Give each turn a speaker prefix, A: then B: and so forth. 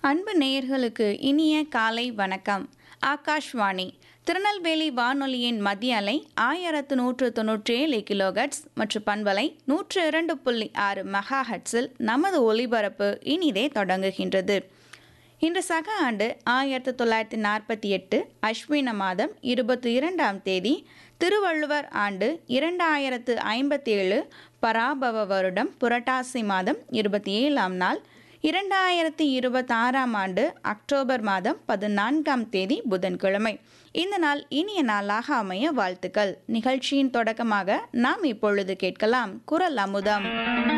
A: அன்பு நேயர்களுக்கு இனிய காலை வணக்கம் ஆகாஷ்வாணி திருநெல்வேலி வானொலியின் மத்திய அலை ஆயிரத்து நூற்று தொன்னூற்றி ஏழு கிலோகட்ஸ் மற்றும் பண்பலை நூற்று இரண்டு புள்ளி ஆறு மெகா ஹட்ஸில் நமது ஒலிபரப்பு இனிதே தொடங்குகின்றது இன்று சக ஆண்டு ஆயிரத்தி தொள்ளாயிரத்தி நாற்பத்தி எட்டு அஸ்வின மாதம் இருபத்தி இரண்டாம் தேதி திருவள்ளுவர் ஆண்டு இரண்டாயிரத்து ஐம்பத்தி ஏழு பராபவ வருடம் புரட்டாசி மாதம் இருபத்தி ஏழாம் நாள் இரண்டாயிரத்தி இருபத்தாறாம் ஆண்டு அக்டோபர் மாதம் பதினான்காம் தேதி புதன்கிழமை இந்த நாள் இனிய நாளாக அமைய வாழ்த்துக்கள் நிகழ்ச்சியின் தொடக்கமாக நாம் இப்பொழுது கேட்கலாம் குரல் அமுதம்